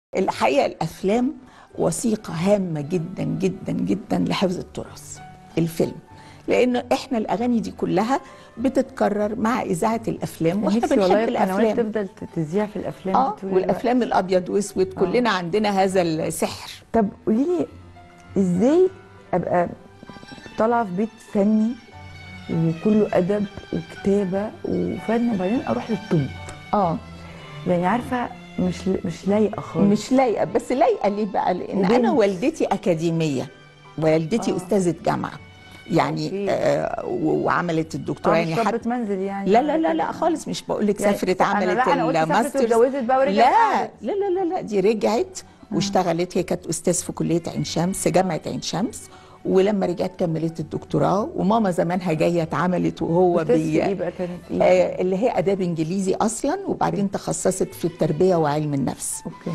الحقيقه الافلام وثيقه هامه جدا جدا جدا لحفظ التراث الفيلم لان احنا الاغاني دي كلها بتتكرر مع اذاعه الافلام واحنا نفسي والله بنحب القنوات الافلام تفضل تذيع في الافلام اه دي طول الوقت. والافلام الابيض واسود كلنا عندنا هذا السحر طب قولي لي ازاي ابقى طالعه في بيت فني وكله ادب وكتابه وفن وبعدين اروح للطب اه يعني عارفه مش مش لايقه خالص مش لايقه بس لايقه ليه بقى لان وبنت. انا والدتي اكاديميه والدتي آه. استاذه جامعه يعني أوكي. آه و- وعملت الدكتوراه آه، يعني مش حتى ربة منزل يعني لا لا لا لا خالص مش بقول لك يعني سافرت أنا- عملت لا، أنا قلت سافرت الماسترز واتجوزت بقى ورجعت لا قعدت. لا لا لا لا دي رجعت واشتغلت هي كانت استاذ في كليه عين شمس جامعه عين شمس ولما رجعت كملت الدكتوراه وماما زمانها جايه اتعملت وهو أستاذ في بي ايه بقى كانت ايه؟ آه اللي هي اداب انجليزي اصلا وبعدين تخصصت في التربيه وعلم النفس اوكي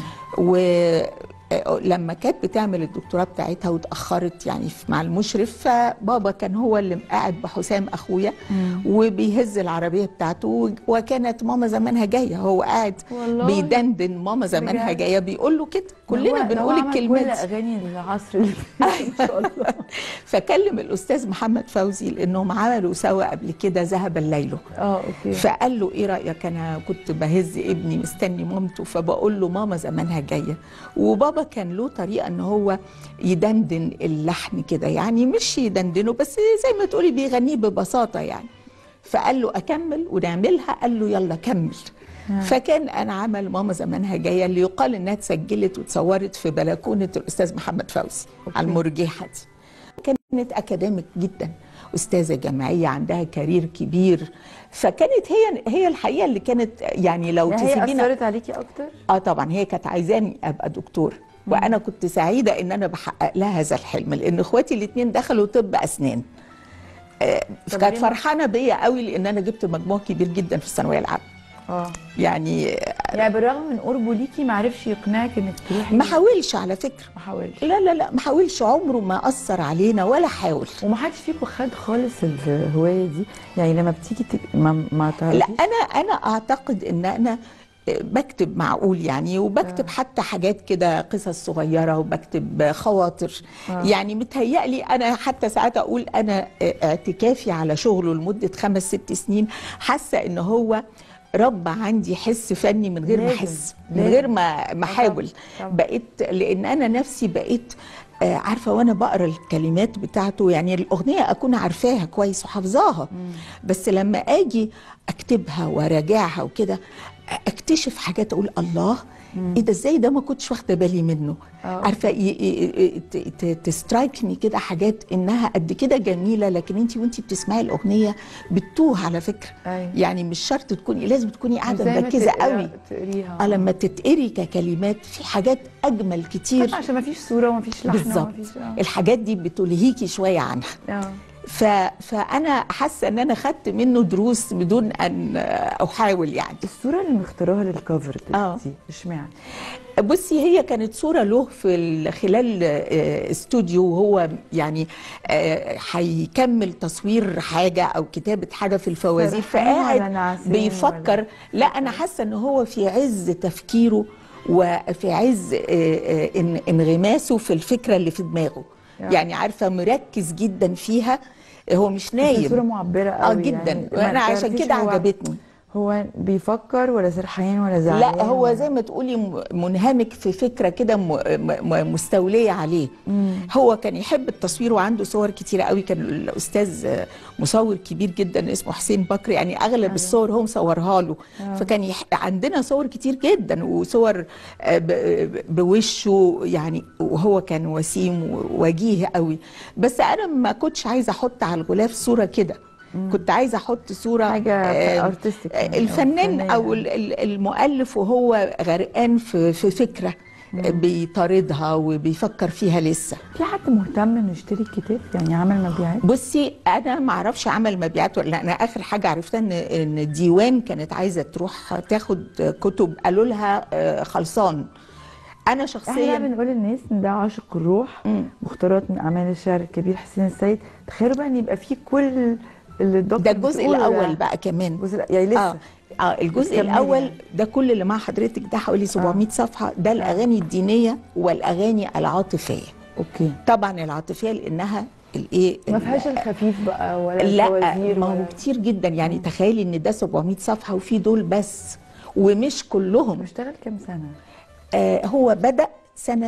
ولما كانت بتعمل الدكتوراه بتاعتها واتاخرت يعني في- مع المشرف فبابا كان هو اللي قاعد بحسام اخويا وبيهز العربيه بتاعته وكانت ماما زمانها جايه هو قاعد والله. بيدندن ماما زمانها بجد؟ جايه بيقول له كده ده كلنا هو- ده هو بنقول عمل الكلمات كل دي. اغاني العصر اللي فات ان شاء الله فكلم الاستاذ محمد فوزي لانهم عملوا سوا قبل كده ذهب الليل اه اوكي فقال له ايه رايك انا كنت بهز ابني مستني مامته فبقول له ماما زمانها جايه وبابا كان له طريقه ان هو يدندن اللحن كده يعني مش يدندنه بس زي ما تقولي بيغنيه ببساطه يعني فقال له اكمل ونعملها قال له يلا كمل فكان انا عمل ماما زمانها جايه اللي يقال انها اتسجلت واتصورت في بلكونه الاستاذ محمد فوزي على المرجيحه دي كانت اكاديميك جدا استاذه جامعيه عندها كارير كبير فكانت هي هي الحقيقه اللي كانت يعني لو يعني هي تسيبينا اثرت عليكي اكتر؟ اه طبعا هي كانت عايزاني ابقى دكتور وانا كنت سعيده ان انا بحقق لها هذا الحلم لان اخواتي الاثنين دخلوا طب اسنان آه، طب كانت ليه ما- فرحانه بيا قوي لان انا جبت مجموع كبير جدا في الثانويه العامه اه يعني يعني بالرغم من قربه ليكي ما عرفش يقنعك انك تروحي ما حاولش على فكره ما حاولش لا لا لا ما حاولش عمره ما اثر علينا ولا حاول وما حدش فيكم خد خالص الهوايه دي يعني لما بتيجي تك... ما ما تعرفيش لا انا انا اعتقد ان انا بكتب معقول يعني وبكتب حتى حاجات كده قصص صغيره وبكتب خواطر آه. يعني متهيألي انا حتى ساعات اقول انا اعتكافي على شغله لمده خمس ست سنين حاسه ان هو ربى عندي حس فني من غير ما لازم، احس من لازم. غير ما ما آه احاول طبعاً. بقيت لان انا نفسي بقيت آه، عارفه وانا بقرا الكلمات بتاعته يعني الاغنيه اكون عارفاها كويس وحافظاها بس لما اجي اكتبها وراجعها وكده اكتشف حاجات اقول الله ايه ده ازاي ده ما كنتش واخده بالي منه آه. عارفه ي- ي- ي- ت- ت- تسترايكني كده حاجات انها قد كده جميله لكن انت وانت بتسمعي الاغنيه بتوه على فكره أيوة. يعني مش شرط تكوني لازم تكوني قاعده زي ما مركزه تقرا- قوي تقريها اه لما تتقري ككلمات في حاجات اجمل كتير طبعاً عشان ما فيش صوره وما فيش لحن بالظبط ومفيش- آه. الحاجات دي بتلهيكي شويه عنها اه ف... فانا حاسه ان انا خدت منه دروس بدون ان احاول يعني الصوره اللي مختاراها للكفر آه. دي اشمعنى بصي هي كانت صوره له في ال- خلال آه، استوديو وهو يعني آه، هيكمل تصوير حاجه او كتابه حاجه في الفوازير فرحان ولا فقاعد نعسان بيفكر ولا- لا انا حاسه ان هو في عز تفكيره وفي عز آه، آه، ان- انغماسه في الفكره اللي في دماغه يعني. يعني عارفه مركز جدا فيها هو مش بس الصوره نايم معبره اه قوي جدا يعني ما وانا عشان تعرفيش كده هو- عجبتني هو بيفكر ولا سرحان ولا زعلان لا هو ولا- زي ما تقولي م- منهمك في فكره كده م- م- مستوليه عليه هو كان يحب التصوير وعنده صور كتيره قوي كان الاستاذ آه، مصور كبير جدا اسمه حسين بكر يعني اغلب الصور هو مصورها له فكان يح... عندنا صور كتير جدا وصور آه، ب... ب- بوشه يعني وهو كان وسيم ووجيه قوي بس انا ما كنتش عايزه احط على الغلاف صوره كده كنت عايزه احط صوره حاجة آه، artistic يعني، أو الفنان فنية. او ال- ال- المؤلف وهو غرقان في في فكره بيطاردها وبيفكر فيها لسه في حد مهتم انه يشتري الكتاب يعني عمل مبيعات بصي انا ما اعرفش عمل مبيعات ولا لا. انا اخر حاجه عرفتها ان ان الديوان كانت عايزه تروح تاخد كتب قالوا لها آه، خلصان انا احنا شخصيا بنقول للناس ان ده عاشق الروح مم. مختارات من اعمال الشاعر الكبير حسين السيد تخيلوا بقى ان يبقى فيه كل اللي الدكتور ده الجزء بتقوله ده. الاول بقى كمان الجزء الأ- يعني لسه اه اه الجزء كملي الاول يعني. ده كل اللي مع حضرتك ده حوالي 700 صفحه ده الاغاني الدينيه والاغاني العاطفيه اوكي طبعا العاطفيه لانها الايه ما ال- فيهاش الخفيف بقى ولا لا الفوازير ما هو ولا كتير جدا يعني تخيلي ان ده 700 صفحه وفي دول بس ومش كلهم بيشتغل كام سنه آه هو بدا سنه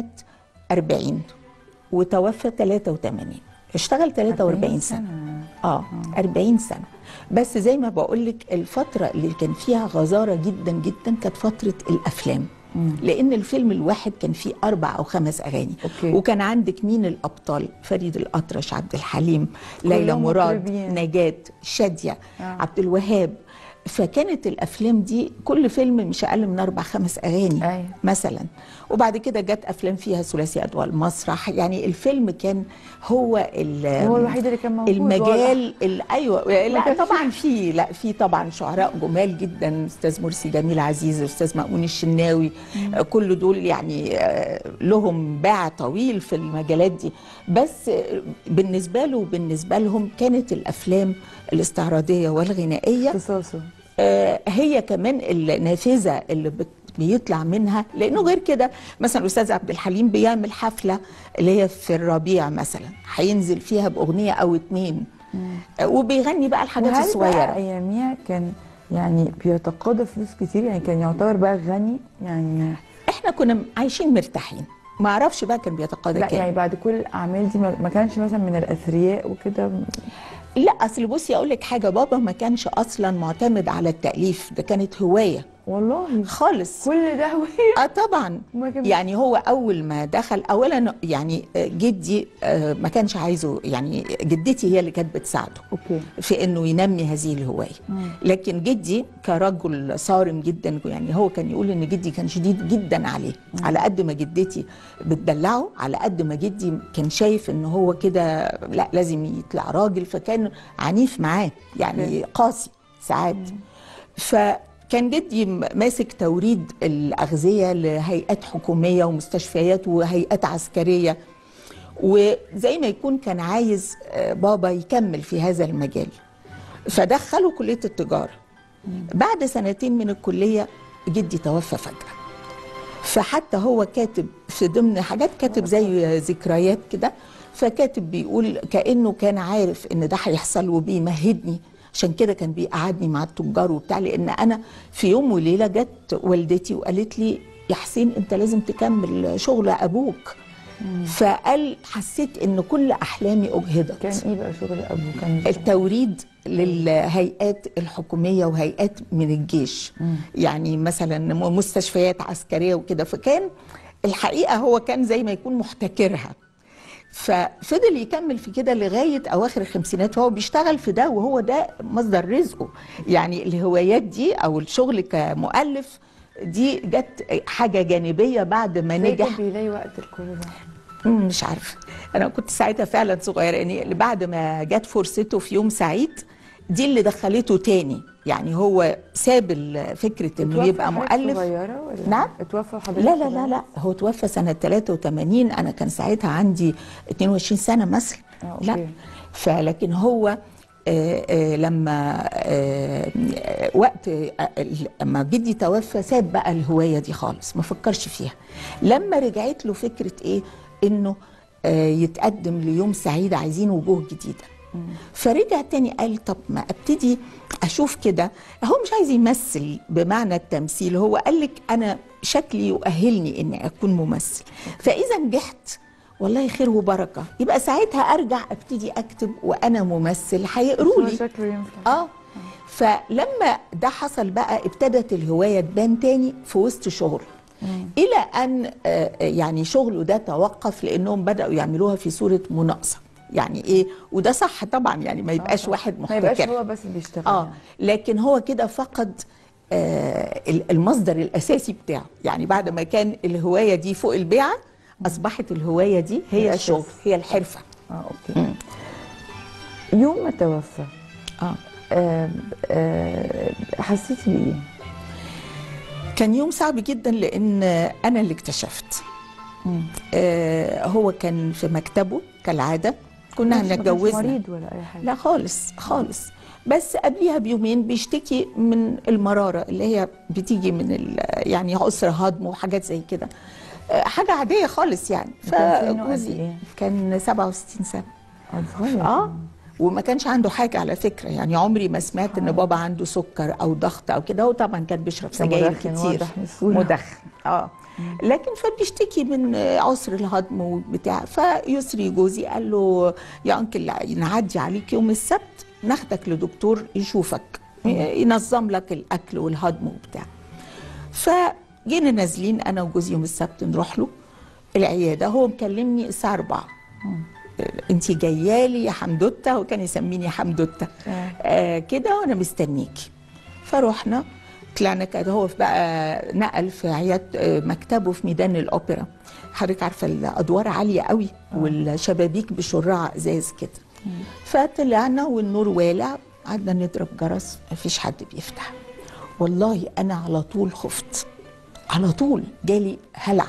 40 وتوفى 83 اشتغل 43 سنه اه 40 سنه بس زي ما بقول لك الفتره اللي كان فيها غزاره جدا جدا كانت فتره الافلام لان الفيلم الواحد كان فيه اربع او خمس اغاني أوكي. وكان عندك مين الابطال فريد الاطرش عبد الحليم ليلى كلهم مراد مطربين. نجاة شاديه آه. عبد الوهاب فكانت الافلام دي كل فيلم مش اقل من اربع خمس اغاني أيوة. مثلا وبعد كده جت افلام فيها ثلاثي اضواء المسرح يعني الفيلم كان هو ال- هو الوحيد اللي كان موجود المجال ال- ايوه ما لا كانش طبعا في لا في طبعا شعراء جمال جدا استاذ مرسي جميل عزيز استاذ مأمون الشناوي آه، كل دول يعني آه، لهم باع طويل في المجالات دي بس آه، بالنسبه له وبالنسبه لهم كانت الافلام الاستعراضيه والغنائيه اختصاصه آه، هي كمان النافذه اللي بت- بيطلع منها لانه غير كده مثلا الاستاذ عبد الحليم بيعمل حفله اللي هي في الربيع مثلا هينزل فيها باغنيه او اتنين آه، وبيغني بقى الحاجات وهل بقى الصغيره اياميها كان يعني بيتقاضى فلوس كتير يعني كان يعتبر بقى غني يعني احنا كنا عايشين مرتاحين ما اعرفش بقى كان بيتقاضى لا كام يعني بعد كل الاعمال دي ما ما كانش مثلا من الاثرياء وكده لا اصل بصي اقول لك حاجه بابا ما كانش اصلا معتمد على التاليف ده كانت هوايه والله خالص كل ده هو اه طبعا ما كان- يعني هو اول ما دخل اولا يعني آه، جدي آه، ما كانش عايزه يعني جدتي هي اللي كانت بتساعده اوكي في انه ينمي هذه الهوايه لكن جدي كرجل صارم جدا يعني هو كان يقول ان جدي كان شديد جدا عليه على قد ما جدتي بتدلعه على قد ما جدي كان شايف ان هو كده لا لازم يطلع راجل فكان عنيف معاه يعني قاسي ساعات فكان جدي م- ماسك توريد الأغذية لهيئات حكومية ومستشفيات وهيئات عسكرية وزي ما يكون كان عايز آه، بابا يكمل في هذا المجال فدخله كلية التجارة بعد سنتين من الكلية جدي توفى فجأة فحتى هو كاتب في ضمن حاجات كاتب زي ذكريات كده فكاتب بيقول كأنه كان عارف ان ده هيحصل وبيمهدني عشان كده كان بيقعدني مع التجار وبتاع لان انا في يوم وليله جت والدتي وقالت لي يا حسين انت لازم تكمل شغل ابوك فقال حسيت ان كل احلامي اجهضت كان ايه بقى شغل ابوه كان التوريد للهيئات الحكوميه وهيئات من الجيش يعني مثلا م- مستشفيات عسكريه وكده فكان الحقيقه هو كان زي ما يكون محتكرها ففضل يكمل في كده لغايه اواخر الخمسينات وهو بيشتغل في ده وهو ده مصدر رزقه يعني الهوايات دي او الشغل كمؤلف دي جت حاجه جانبيه بعد ما ازاي نجح كان بيلاقي وقت لكل ده مم، مش عارفه انا كنت ساعتها فعلا صغيره يعني اللي بعد ما جت فرصته في يوم سعيد دي اللي دخلته تاني يعني هو ساب ال- فكره انه اتوفى يبقى حضرتك مؤلف صغيره ولا نعم. اتوفى حضرتك لا لا لا صغيرة؟ لا هو توفى سنه 83 انا كان ساعتها عندي 22 سنه مثلا آه، أوكي. لا فلكن هو آه، آه، لما آه، آه، وقت آه، ال- لما جدي توفى ساب بقى الهوايه دي خالص ما فكرش فيها لما رجعت له فكره ايه انه آه، يتقدم ليوم سعيد عايزين وجوه جديده فرجع تاني قال طب ما ابتدي اشوف كده هو مش عايز يمثل بمعنى التمثيل هو قال لك انا شكلي يؤهلني اني اكون ممثل فاذا نجحت والله خير وبركه يبقى ساعتها ارجع ابتدي اكتب وانا ممثل هيقروا هو لي شكله ينفع اه فلما ده حصل بقى ابتدت الهوايه تبان تاني في وسط شغل الى ان آه، يعني شغله ده توقف لانهم بداوا يعملوها في صوره مناقصه يعني ايه وده صح طبعا يعني ما يبقاش آه. واحد ما يبقاش محتكر هو بس اللي بيشتغل اه يعني. لكن هو كده فقد آه ال- المصدر الاساسي بتاعه يعني بعد ما كان الهوايه دي فوق البيعه اصبحت الهوايه دي هي الأساس. الشغل هي الحرفه اه اوكي يوم ما توفى اه آه آه حسيتي بايه؟ كان يوم صعب جدا لان انا اللي اكتشفت آه هو كان في مكتبه كالعاده كنا ما كانش هنتجوزنا مريض ولا اي حاجه لا خالص خالص بس قبليها بيومين بيشتكي من المراره اللي هي بتيجي من ال- يعني عسر هضم وحاجات زي كده آه، حاجه عاديه خالص يعني وكان سنه قد فجوزي إيه؟ كان 67 سنه آه، صغير اه وما كانش عنده حاجه على فكره يعني عمري ما سمعت ان بابا عنده سكر او ضغط او كده هو طبعا كان بيشرب ده سجاير مدخن كتير واضح من الصورة. مدخن اه لكن فبيشتكي من عسر الهضم وبتاع فيسري جوزي قال له يا انكل نعدي عليك يوم السبت ناخدك لدكتور يشوفك ينظم لك الاكل والهضم وبتاع فجينا نازلين انا وجوزي يوم السبت نروح له العياده هو مكلمني الساعه 4 انت جايه لي يا حمدوته هو كان يسميني حمدوته آه. آه كده وانا مستنيكي فروحنا طلعنا كده هو في بقى نقل في عياد آه، مكتبه في ميدان الاوبرا حضرتك عارفه الادوار عاليه قوي والشبابيك بشراع ازاز كده فطلعنا والنور والع قعدنا نضرب جرس مفيش حد بيفتح والله انا على طول خفت على طول جالي هلع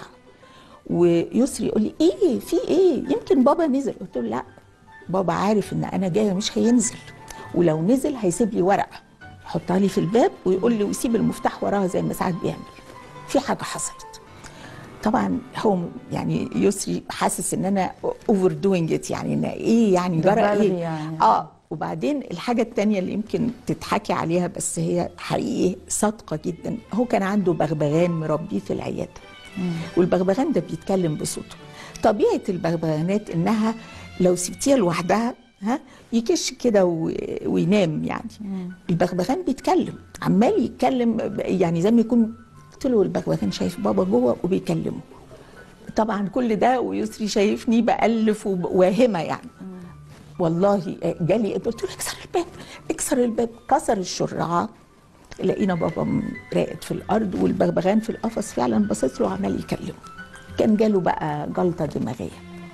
ويسري يقول لي ايه في ايه يمكن بابا نزل قلت له لا بابا عارف ان انا جايه مش هينزل ولو نزل هيسيب لي ورقه يحطها لي في الباب ويقول لي ويسيب المفتاح وراها زي ما ساعات بيعمل في حاجه حصلت طبعا هو يعني يسري حاسس ان انا اوفر دوينج ات يعني ان ايه يعني ده جرى بلغي ايه يعني. اه وبعدين الحاجه التانية اللي يمكن تتحكي عليها بس هي حقيقي صادقه جدا هو كان عنده بغبغان مربيه في العياده والبغبغان ده بيتكلم بصوته طبيعه البغبغانات انها لو سبتيها لوحدها ها يكش كده و- وينام يعني البغبغان بيتكلم عمال يتكلم ب- يعني زي ما يكون قلت له البغبغان شايف بابا جوه وبيكلمه طبعا كل ده ويسري شايفني بألف وواهمه يعني والله جالي قلت له اكسر الباب اكسر الباب كسر الشراعه لقينا بابا راقد في الارض والبغبغان في القفص فعلا بصيت له عمال يكلمه كان جاله بقى جلطه دماغيه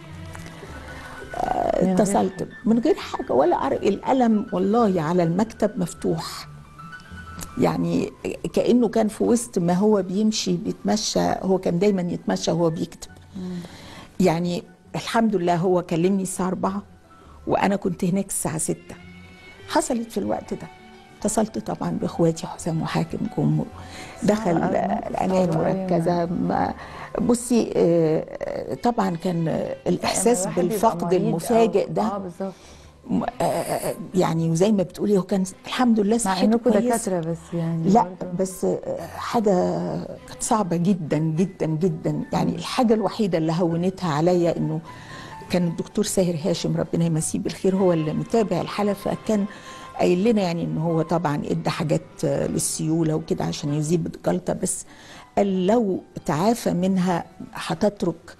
آه، من غير اتصلت من غير حاجه ولا اعرف القلم والله على المكتب مفتوح يعني كانه كان في وسط ما هو بيمشي بيتمشى هو كان دايما يتمشى وهو بيكتب يعني الحمد لله هو كلمني الساعه 4 وانا كنت هناك الساعه 6 حصلت في الوقت ده اتصلت طبعا باخواتي حسام وحاكم جم دخل صعب، آه، العنايه صعب أوي. المركزه ما- بصي آه، طبعا كان الاحساس الواحد بيبقى بالفقد مريض أو- المفاجئ ده اه بالظبط م- آه، آه، يعني وزي ما بتقولي هو كان الحمد لله مع صحته انكم كويسه دكاتره بس يعني لا برضه. بس حاجة كانت صعبة جدا جدا جدا يعني الحاجة الوحيدة اللي هونتها عليا انه كان الدكتور ساهر هاشم ربنا يمسيه بالخير هو اللي متابع الحالة فكان قايل لنا يعني ان هو طبعا ادى حاجات للسيولة وكده عشان يذيب الجلطة بس قال لو تعافى منها هتترك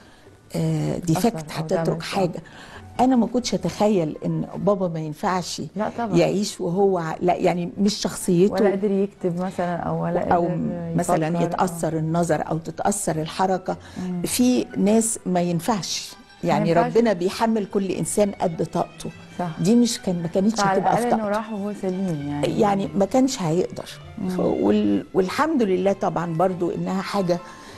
ديفكت أثر أو هتترك damage، آه. حاجة انا ما كنتش اتخيل ان بابا ما ينفعش لا طبعا يعيش وهو ع- لا يعني مش شخصيته ولا قادر يكتب مثلا او ولا او قادر مثلا يفكر، يتاثر النظر او تتاثر الحركه في ناس ما ينفعش يعني ينفعش. ربنا بيحمل كل انسان قد طاقته صح دي مش كان ما كانتش فعلى هتبقى في الاقل انه طاقته راح وهو سليم يعني يعني ما كانش هيقدر ف- وال والحمد لله طبعا برضو انها حاجه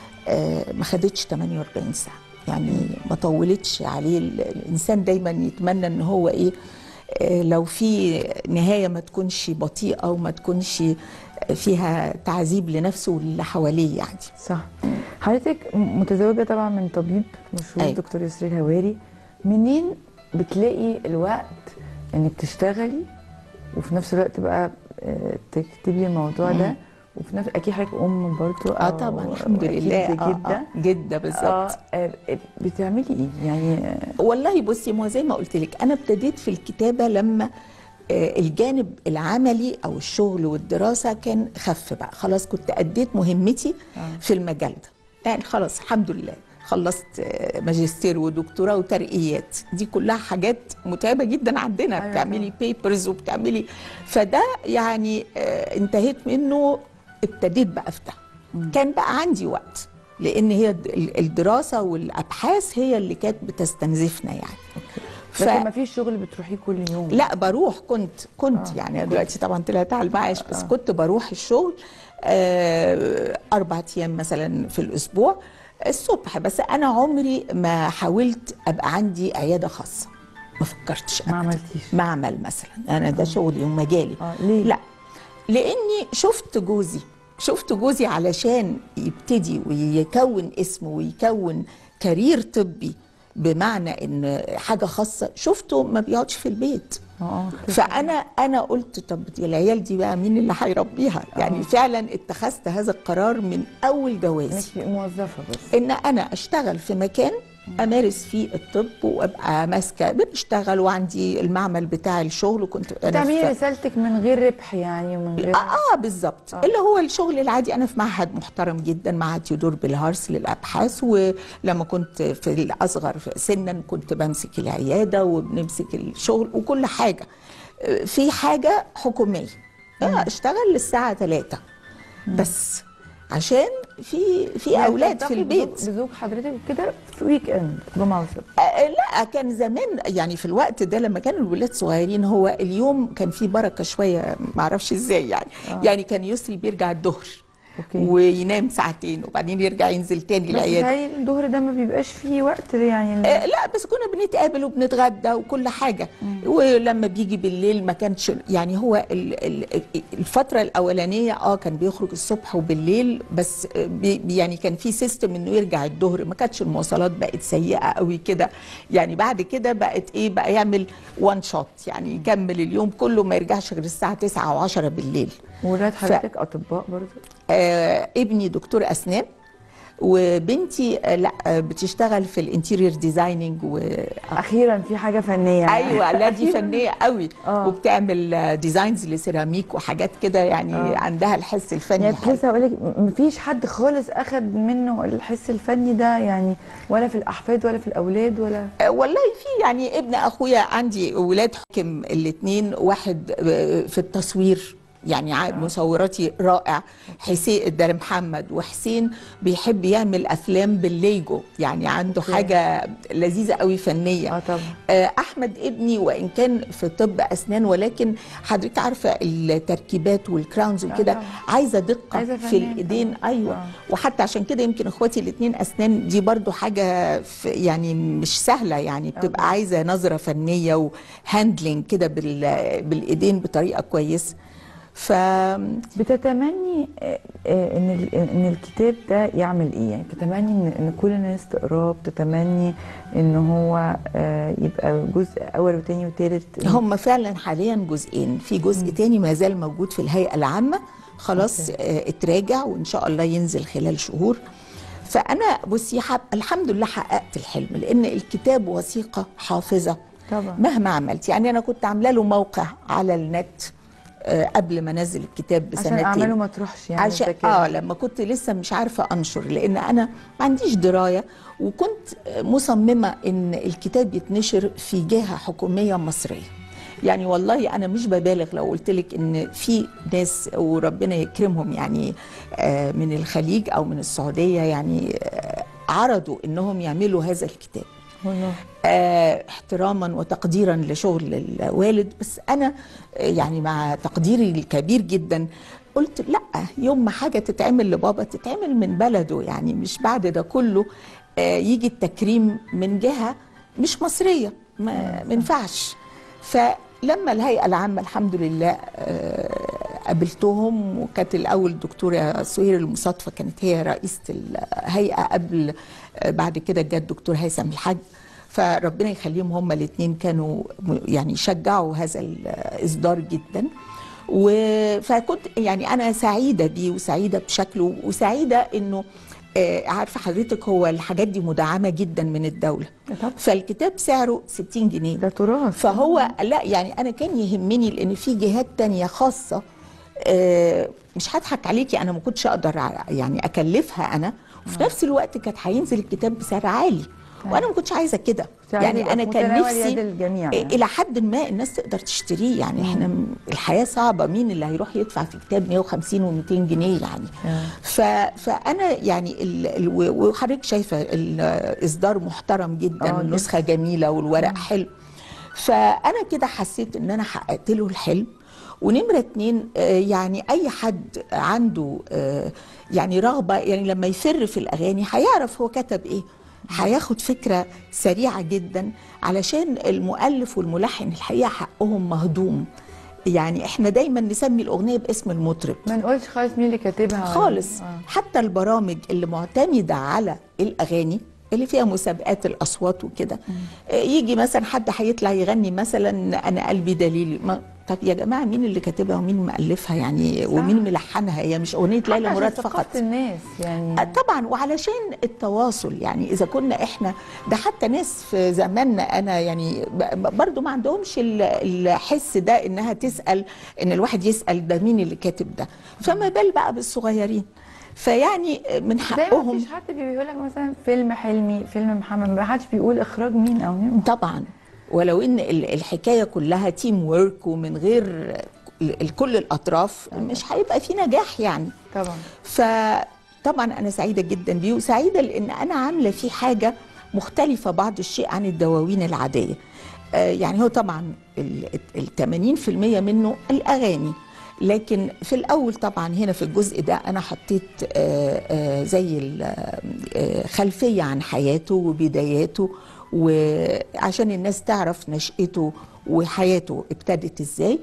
آه، ما خدتش 48 ساعه يعني ما طولتش عليه ال- الانسان دايما يتمنى ان هو ايه آه، لو في نهايه ما تكونش بطيئه وما تكونش فيها تعذيب لنفسه واللي حواليه يعني صح حضرتك م- متزوجه طبعا من طبيب مشهور أيوة. دكتور يسري الهواري منين بتلاقي الوقت انك تشتغلي وفي نفس الوقت بقى آه، تكتبي الموضوع ده وفي نفس اكيد حضرتك ام برضو اه أو- طبعا الحمد وأكيد لله آه جدا آه جدا بالظبط اه آه، بتعملي ايه يعني آه، والله بصي ما هو زي ما قلت لك انا ابتديت في الكتابه لما آه، الجانب العملي او الشغل والدراسه كان خف بقى خلاص كنت اديت مهمتي آه. في المجال ده يعني خلاص الحمد لله خلصت آه، ماجستير ودكتوراه وترقيات دي كلها حاجات متعبه جدا عندنا أيوة بتعملي بيبرز وبتعملي فده يعني آه، انتهيت منه ابتديت بقى في ده كان بقى عندي وقت لان هي الد- الدراسه والابحاث هي اللي كانت بتستنزفنا يعني ف... لكن ما فيش شغل بتروحيه كل يوم لا بروح كنت كنت آه، يعني دلوقتي طبعا طلعت على المعاش بس كنت بروح الشغل آه، اربع ايام مثلا في الاسبوع الصبح بس انا عمري ما حاولت ابقى عندي عياده خاصه ما فكرتش ما أبداً. عملتيش معمل مثلا انا ده شغلي ومجالي اه ليه؟ لا لاني شفت جوزي شفت جوزي علشان يبتدي ويكون اسمه ويكون كارير طبي بمعنى ان حاجه خاصه شفته ما بيقعدش في البيت اه فانا انا قلت طب دي العيال دي بقى مين اللي هيربيها يعني فعلا اتخذت هذا القرار من اول جوازي انك موظفه بس ان انا اشتغل في مكان امارس فيه الطب وابقى ماسكه بشتغل وعندي المعمل بتاع الشغل وكنت انا تعملي في رسالتك من غير ربح يعني ومن غير اه بالظبط آه. اللي هو الشغل العادي انا في معهد محترم جدا معهد تيودور بالهارس للابحاث ولما كنت في الاصغر سنا كنت بمسك العياده وبنمسك الشغل وكل حاجه آه، في حاجه حكوميه آه اشتغل للساعه 3 بس عشان في في يعني اولاد في بتلتقي البيت بزوج- بزوج حضرتك كده في ويك اند جمعه وسبت آه، لا كان زمان يعني في الوقت ده لما كانوا الولاد صغيرين هو اليوم كان فيه بركه شويه ما اعرفش ازاي يعني آه. يعني كان يسري بيرجع الظهر اوكي وينام ساعتين وبعدين يرجع ينزل تاني بس العياده بتهيألي الظهر ده ما بيبقاش فيه وقت يعني آه، لا بس كنا بنتقابل وبنتغدى وكل حاجه ولما بيجي بالليل ما كانش يعني هو ال- ال- الفتره الاولانيه اه كان بيخرج الصبح وبالليل بس آه، بي يعني كان في سيستم انه يرجع الظهر ما كانتش المواصلات بقت سيئه قوي كده يعني بعد كده بقت ايه بقى يعمل وان شوت يعني يكمل اليوم كله ما يرجعش غير الساعه 9 او 10 بالليل ولاد حضرتك اطباء برضه آه ابني دكتور اسنان وبنتي آه لا آه بتشتغل في الانتيريور ديزايننج و اخيرا في حاجه فنيه ايوه لا دي أخيراً. فنيه قوي آه. وبتعمل آه، ديزاينز لسيراميك وحاجات كده يعني آه. عندها الحس الفني يعني كنت حلو. لسه هقول لك مفيش حد خالص اخد منه الحس الفني ده يعني ولا في الاحفاد ولا في الاولاد ولا آه، والله في يعني ابن اخويا عندي ولاد حكم الاثنين واحد آه، في التصوير يعني ع- مصوراتي رائع حسين ده محمد وحسين بيحب يعمل افلام بالليجو يعني عنده أوكي. حاجه لذيذه قوي فنيه اه طبعا آه، احمد ابني وان كان في طب اسنان ولكن حضرتك عارفه التركيبات والكراونز وكده طبعا. عايزه دقه عايزة في فنان الايدين طبعا. ايوه آه. وحتى عشان كده يمكن اخواتي الاثنين اسنان دي برضو حاجه في يعني مش سهله يعني بتبقى آه. عايزه نظره فنيه وهاندلنج كده بال- بالايدين بطريقه كويسه ف بتتمني آه، آه، ان ال- ان الكتاب ده يعمل ايه يعني بتتمني ان إن كل الناس تقراه بتتمني ان هو آه، يبقى جزء اول وتاني وتالت هم فعلا حاليا جزئين في جزء تاني ما زال موجود في الهيئه العامه خلاص آه، اتراجع وان شاء الله ينزل خلال شهور فانا بصي حب الحمد لله حققت الحلم لان الكتاب وثيقه حافظه طبعا مهما عملت يعني انا كنت عامله له موقع على النت آه، قبل ما انزل الكتاب عشان بسنتين اعماله ما تروحش يعني عشان الذاكرة. اه لما كنت لسه مش عارفه انشر لان انا ما عنديش درايه وكنت مصممه ان الكتاب يتنشر في جهه حكوميه مصريه يعني والله انا مش ببالغ لو قلت لك ان في ناس وربنا يكرمهم يعني آه، من الخليج او من السعوديه يعني آه، عرضوا انهم يعملوا هذا الكتاب والله آه، احتراما وتقديرا لشغل الوالد بس انا آه، يعني مع تقديري الكبير جدا قلت لا يوم ما حاجه تتعمل لبابا تتعمل من بلده يعني مش بعد ده كله آه، يجي التكريم من جهه مش مصريه ما ما ينفعش فلما الهيئه العامه الحمد لله آه، قابلتهم وكانت الاول الدكتوره سهير المصادفه كانت هي رئيسه الهيئه قبل آه، بعد كده جت الدكتور هيثم الحاج فربنا يخليهم هما الاثنين كانوا م- يعني شجعوا هذا الاصدار جدا و فكنت يعني انا سعيده بيه وسعيده بشكله وسعيده انه آه، عارفه حضرتك هو الحاجات دي مدعمه جدا من الدوله طبعا. فالكتاب سعره 60 جنيه ده تراث فهو لا يعني انا كان يهمني لان في جهات تانية خاصه آه، مش هضحك عليكي انا ما كنتش اقدر ع- يعني اكلفها انا وفي نفس الوقت كانت هينزل الكتاب بسعر عالي وانا ما كنتش عايزه كده يعني انا كان متناول نفسي يد الجميع إيه، يعني. الى حد ما الناس تقدر تشتريه يعني احنا م- الحياه صعبه مين اللي هيروح يدفع في كتاب 150 و200 جنيه يعني آه. ف... فانا يعني ال... ال... و- وحضرتك شايفه الاصدار محترم جدا آه، والنسخه جميله والورق حلو فانا كده حسيت ان انا حققت له الحلم ونمرة اتنين آه، يعني أي حد عنده آه، يعني رغبة يعني لما يفر في الأغاني هيعرف هو كتب إيه هياخد فكره سريعه جدا علشان المؤلف والملحن الحقيقه حقهم مهضوم يعني احنا دايما نسمي الاغنيه باسم المطرب ما نقولش خالص مين اللي كاتبها خالص آه. حتى البرامج اللي معتمده على الاغاني اللي فيها مسابقات الاصوات وكده آه، يجي مثلا حد هيطلع يغني مثلا انا قلبي دليلي ما طب يا جماعه مين اللي كاتبها ومين مؤلفها يعني ومين ملحنها هي مش اغنيه ليلى عشان مراد فقط ثقافة الناس يعني آه، طبعا وعلشان التواصل يعني اذا كنا احنا ده حتى ناس في زماننا انا يعني ب- ب- برضو ما عندهمش ال- الحس ده انها تسال ان الواحد يسال ده مين اللي كاتب ده فما بال بقى بالصغيرين فيعني من زي ما حقهم فيش حد بيقول لك مثلا فيلم حلمي فيلم محمد ما حدش بيقول اخراج مين او مين طبعا ولو ان ال- الحكايه كلها تيم وورك ومن غير ال- كل الاطراف مش هيبقى في نجاح يعني طبعا فطبعا انا سعيده جدا بيه وسعيده لان انا عامله فيه حاجه مختلفه بعض الشيء عن الدواوين العاديه آه، يعني هو طبعا ال ال 80% منه الاغاني لكن في الاول طبعا هنا في الجزء ده انا حطيت آه، آه، زي ال- آه، خلفيه عن حياته وبداياته وعشان الناس تعرف نشأته وحياته ابتدت ازاي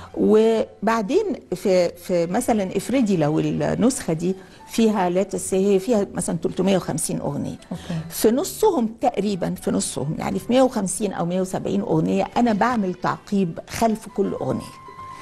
وبعدين في في مثلا افرضي لو النسخه دي فيها لا تسهي فيها مثلا 350 اغنيه أوكي. في نصهم تقريبا في نصهم يعني في 150 او 170 اغنيه انا بعمل تعقيب خلف كل اغنيه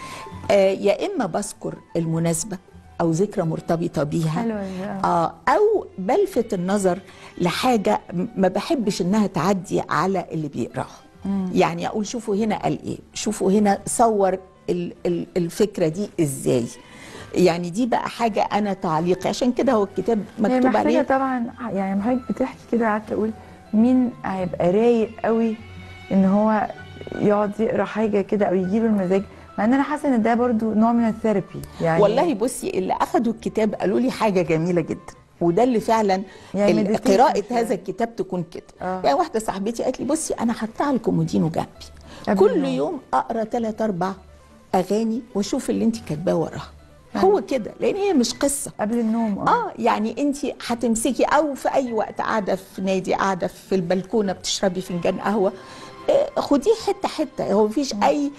آه يا اما بذكر المناسبه او ذكرى مرتبطه بيها حلوة دي، آه. اه او بلفت النظر لحاجه م- ما بحبش انها تعدي على اللي بيقراها يعني اقول شوفوا هنا قال ايه شوفوا هنا صور ال- ال- الفكره دي ازاي يعني دي بقى حاجه انا تعليقي عشان كده هو الكتاب هي مكتوب محتاجة عليه طبعا يعني حضرتك بتحكي كده قعدت اقول مين هيبقى رايق قوي ان هو يقعد يقرا حاجه كده او يجيله المزاج مع ان انا حاسه ان ده برضو نوع من الثيرابي يعني والله بصي اللي اخدوا الكتاب قالوا لي حاجه جميله جدا وده اللي فعلا يعني ال- meditation قراءة شوية. هذا الكتاب تكون كده آه. يعني واحدة صاحبتي قالت لي بصي أنا حاطاه على الكومودينو جنبي قبل كل النوم. يوم أقرأ ثلاث أربع أغاني وأشوف اللي أنت كاتباه وراها هو كده لأن هي مش قصة قبل النوم اه يعني انت هتمسكي او في اي وقت قاعده في نادي قاعده في البلكونه بتشربي فنجان قهوه آه، خديه حته حته هو مفيش اي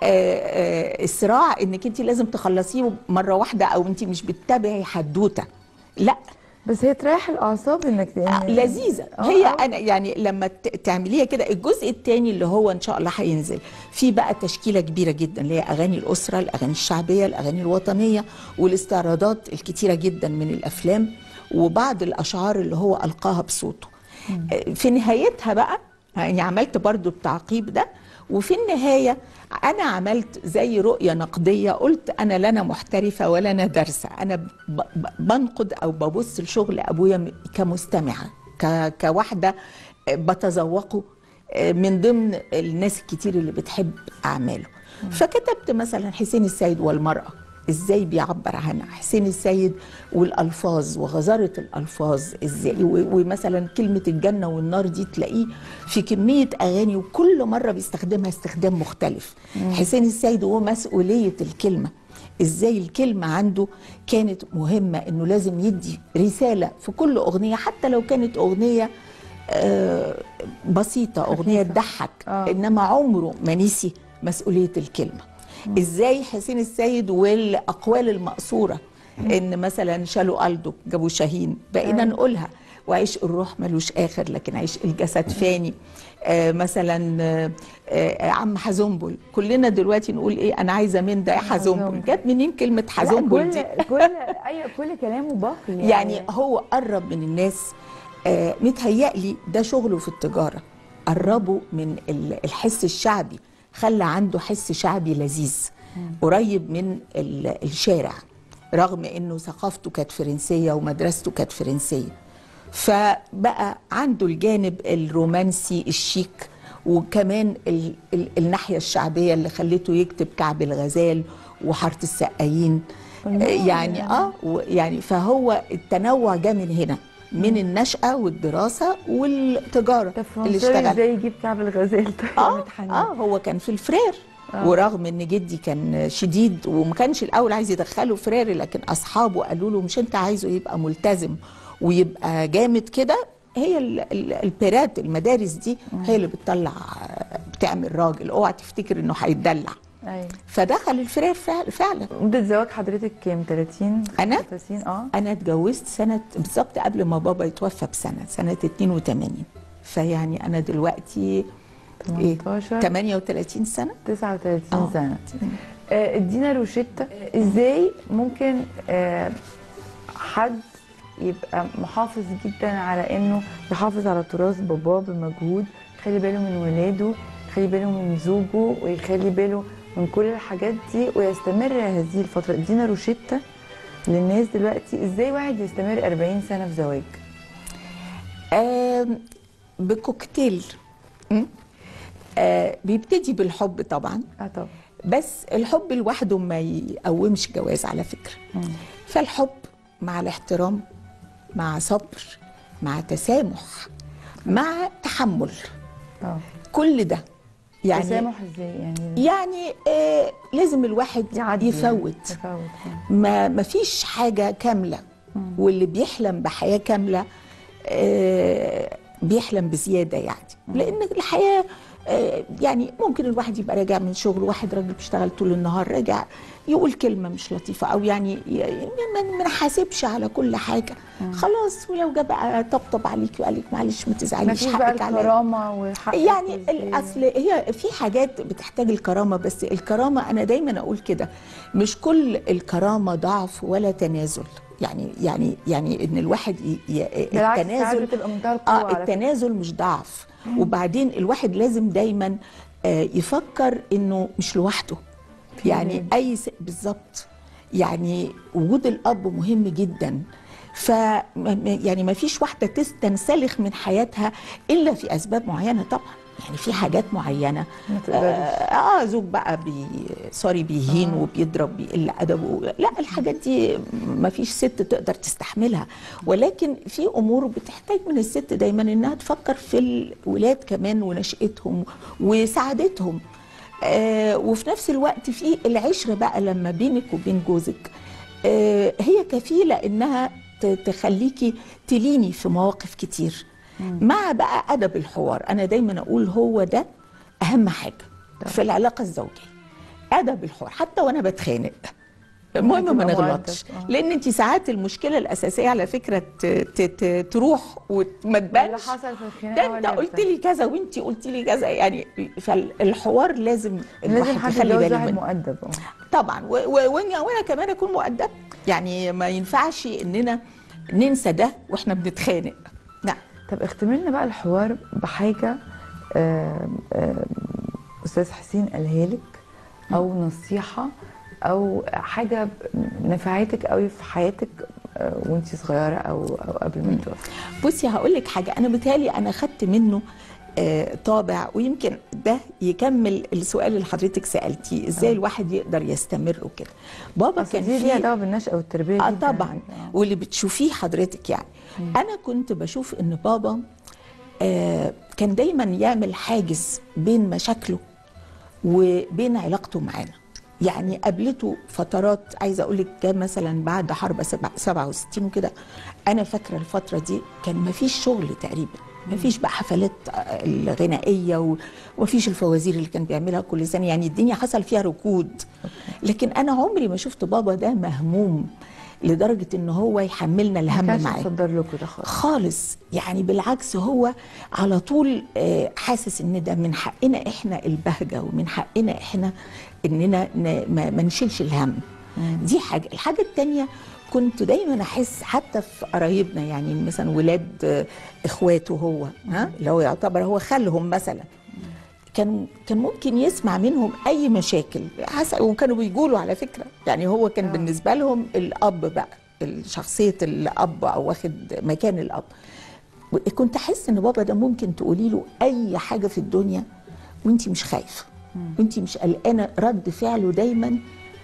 آه، آه، صراع انك انت لازم تخلصيه مره واحده او انت مش بتتابعي حدوته لا بس هي تريح الاعصاب انك آه، إن- لذيذه آه، هي آه. انا يعني لما ت- تعمليها كده الجزء الثاني اللي هو ان شاء الله هينزل في بقى تشكيله كبيره جدا اللي هي اغاني الاسره الاغاني الشعبيه الاغاني الوطنيه والاستعراضات الكتيره جدا من الافلام وبعض الاشعار اللي هو القاها بصوته آه، في نهايتها بقى يعني عملت برضو التعقيب ده وفي النهايه انا عملت زي رؤيه نقديه قلت انا لا انا محترفه ولا انا دارسه انا ب- ب- بنقد او ببص لشغل ابويا م- كمستمعه ك- كواحده بتذوقه من ضمن الناس الكتير اللي بتحب اعماله فكتبت مثلا حسين السيد والمراه ازاي بيعبر عنها حسين السيد والالفاظ وغزاره الالفاظ ازاي و- ومثلا كلمه الجنه والنار دي تلاقيه في كميه اغاني وكل مره بيستخدمها استخدام مختلف حسين السيد هو مسؤوليه الكلمه ازاي الكلمه عنده كانت مهمه انه لازم يدي رساله في كل اغنيه حتى لو كانت اغنيه آه، بسيطه اغنيه خفيفة. تضحك آه. انما عمره ما نسي مسؤوليه الكلمه ازاي حسين السيد والاقوال المقصوره ان مثلا شالوا قلده جابوا شاهين بقينا أيوة. نقولها وعشق الروح ملوش اخر لكن عشق الجسد فاني آه مثلا آه آه عم حزنبل كلنا دلوقتي نقول ايه انا عايزه من ده يا حزنبل حزنبل. جت منين كلمه لا، حزنبل كل دي كل ايوه كل كلامه باقي يعني, يعني هو قرب من الناس آه متهيألي ده شغله في التجارة قربه من ال- الحس الشعبي خلى عنده حس شعبي لذيذ قريب من ال- الشارع رغم انه ثقافته كانت فرنسية ومدرسته كانت فرنسية فبقى عنده الجانب الرومانسي الشيك وكمان ال ال الناحية الشعبية اللي خلته يكتب كعب الغزال وحارة السقايين الله يعني يعني. اه و- يعني فهو التنوع جاء من هنا من النشأة والدراسة والتجارة طب اللي فرنساوي اشتغل ازاي يجيب كعب الغزال طيب يا اه متحنن؟ اه هو كان في الفرير آه. ورغم ان جدي كان شديد وما كانش الاول عايز يدخله فرير لكن اصحابه قالوا له مش انت عايزه يبقى ملتزم ويبقى جامد كده هي ال- ال- البيرات المدارس دي هي اللي بتطلع بتعمل راجل اوعى تفتكر انه هيتدلع ايوه فدخل الفرار فعلا, فعلا مدة زواج حضرتك كام 30 أنا؟ 35 اه انا اتجوزت سنه بالظبط قبل ما بابا يتوفى بسنه سنه 82 فيعني انا دلوقتي ايه 18 38 سنه 39 آه. سنة آه، ادينا روشتة ازاي ممكن آه، حد يبقى محافظ جدا على انه يحافظ على تراث باباه بمجهود يخلي باله من ولاده يخلي باله من زوجه ويخلي باله من كل الحاجات دي ويستمر هذه الفترة ادينا روشتة للناس دلوقتي ازاي واحد يستمر 40 سنة في زواج آم، بكوكتيل م? آه بيبتدي بالحب طبعا اه طبعا بس الحب لوحده ما يقومش جواز على فكره فالحب مع الاحترام مع صبر مع تسامح مع تحمل اه كل ده يعني تسامح ازاي يعني يعني آه لازم الواحد يعدي يفوت يفوت ما ما فيش حاجة كاملة واللي بيحلم بحياة كاملة آه، بيحلم بزيادة يعني لأن الحياة آه، يعني ممكن الواحد يبقى راجع من شغل واحد راجل بيشتغل طول النهار راجع يقول كلمة مش لطيفة أو يعني ي- ما ما نحاسبش على كل حاجة خلاص ولو جه بقى طبطب عليك وقال لك معلش ما ما تزعليش فيش بقى حقك عليا الكرامة وحق يعني الاصل هي في حاجات بتحتاج الكرامه بس الكرامه انا دايما اقول كده مش كل الكرامه ضعف ولا تنازل يعني يعني يعني ان الواحد ي- ي- بالعكس ساعات التنازل بتبقى منتهى القوة اه على فكرة. التنازل مش ضعف وبعدين الواحد لازم دايما آه يفكر انه مش لوحده يعني ولاد. اي س... بالظبط يعني وجود الاب مهم جدا ف م- م- يعني ما فيش واحده تس- تنسلخ من حياتها الا في اسباب معينه طبعا يعني في حاجات معينه ما تقدرش. اه, آه زوج بقى بي سوري بيهين آه. وبيضرب بيقل ادبه لا الحاجات دي ما فيش ست تقدر تستحملها ولكن في امور بتحتاج من الست دايما انها تفكر في الولاد كمان ونشأتهم وسعادتهم آه وفي نفس الوقت في العشره بقى لما بينك وبين جوزك آه هي كفيله انها ت- تخليكي تليني في مواقف كتير مع بقى ادب الحوار انا دايما اقول هو ده اهم حاجه في العلاقه الزوجيه ادب الحوار حتى وانا بتخانق المهم ما تبقى نغلطش مؤدب، آه. لان انت ساعات المشكله الاساسيه على فكره ت- ت- ت- تروح وما اللي تبانش حصل في الخناقة ده هو انت اللي قلت يبدأ. لي كذا وانت قلت لي كذا يعني فالحوار لازم لازم الواحد حد يخلي يتجوز باله واحد منه مؤدب اه طبعا و- و- وانا وانا كمان اكون مؤدب يعني ما ينفعش اننا ننسى ده واحنا بنتخانق لا طب اختم لنا بقى الحوار بحاجة آم، آم، أستاذ حسين قالها لك أو نصيحة أو حاجة ب- نفعتك قوي في حياتك آه، وانت صغيرة أو أو قبل ما توفي بصي هقول لك حاجه انا بتهيألي انا خدت منه آه، طابع ويمكن ده يكمل السؤال اللي حضرتك سالتيه ازاي الواحد يقدر يستمر وكده بابا أصل كان دي ليها في دعوة بالنشأة والتربية اه جداً. طبعا آه. واللي بتشوفيه حضرتك يعني انا كنت بشوف ان بابا آه كان دايما يعمل حاجز بين مشاكله وبين علاقته معانا يعني قابلته فترات عايزه اقول لك كان مثلا بعد حرب سبع- 67 وكده انا فاكره الفتره دي كان ما فيش شغل تقريبا ما فيش بقى حفلات آه، الغنائيه و- وما فيش الفوازير اللي كان بيعملها كل سنه يعني الدنيا حصل فيها ركود لكن انا عمري ما شفت بابا ده مهموم لدرجه ان هو يحملنا ما الهم كانش معاه مصدر لكم ده خالص خالص يعني بالعكس هو على طول آه، حاسس ان ده من حقنا احنا البهجه ومن حقنا احنا اننا ن- ما ما نشيلش الهم دي حاجه الحاجه التانية كنت دايما احس حتى في قرايبنا يعني مثلا ولاد آه، اخواته هو ها اللي هو يعتبر هو خالهم مثلا كان كان ممكن يسمع منهم اي مشاكل حسب وكانوا بيقولوا على فكره يعني هو كان آه. آه. بالنسبه لهم الاب بقى شخصيه الاب او واخد مكان الاب كنت احس ان بابا ده ممكن تقولي له اي حاجه في الدنيا وانت مش خايفه وانت مش قلقانه رد فعله دايما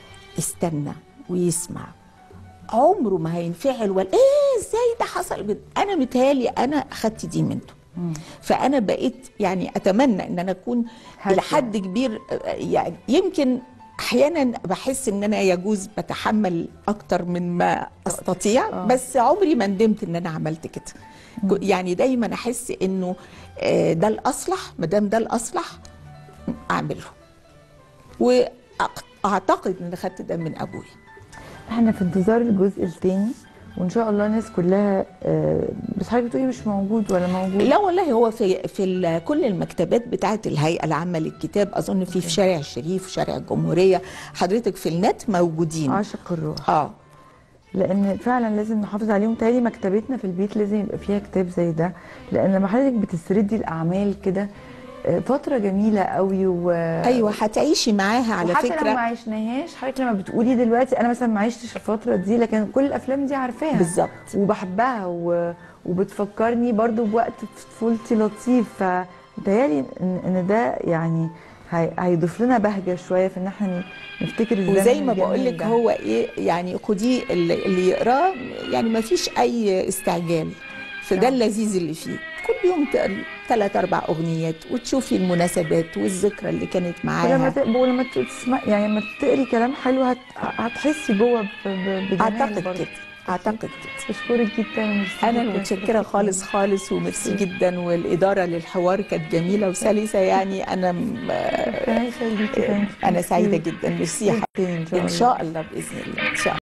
استنى ويسمع عمره ما هينفعل ولا ايه ازاي ده حصل كده؟ انا متهيالي انا اخدت دي منه فانا بقيت يعني اتمنى ان انا اكون هادية. لحد كبير آه، يعني يمكن احيانا بحس ان انا يجوز بتحمل اكتر من ما استطيع آه. بس عمري ما ندمت ان انا عملت كده ك- يعني دايما احس انه آه، ده الاصلح ما دام ده الاصلح اعمله واعتقد ان خدت ده من ابويا احنا في انتظار الجزء الثاني وان شاء الله الناس كلها آه، بس حضرتك بتقولي مش موجود ولا موجود لا والله هو في في ال- كل المكتبات بتاعه الهيئه العامه للكتاب اظن في في شارع الشريف وشارع الجمهوريه حضرتك في النت موجودين عاشق الروح اه لان فعلا لازم نحافظ عليهم تهيألي مكتبتنا في البيت لازم يبقى فيها كتاب زي ده لان لما حضرتك بتسردي الاعمال كده آه، فتره جميله قوي و ايوه هتعيشي معاها على وحتى لو فكره ما عشناهاش حضرتك لما بتقولي دلوقتي انا مثلا ما عشتش الفتره دي لكن كل الافلام دي عارفاها بالظبط وبحبها و... وبتفكرني برضو بوقت في طفولتي لطيف فمتهيألي ان ان ده يعني هي... هيضيف لنا بهجه شويه في ان احنا نفتكر الزمن وزي ما الجميل بقول لك ده. هو ايه يعني خديه اللي اللي يقراه يعني ما فيش اي استعجال فده آه. اللذيذ اللي فيه كل يوم تقري ثلاث اربع اغنيات وتشوفي المناسبات والذكرى اللي كانت ولما معاها ت... ولما تسمع يعني لما تقري كلام حلو هت... هتحسي جوه ب... ب... بجمال اعتقد برضو. كده اعتقد كده بشكرك جدا وميرسي انا جداً. المتشكره خالص خالص وميرسي جدا والاداره للحوار كانت جميله وسلسه يعني انا م- ربنا يخليكي انا سعيده جدا ميرسي يا حبيبتي. ان شاء الله ان شاء الله باذن الله ان شاء الله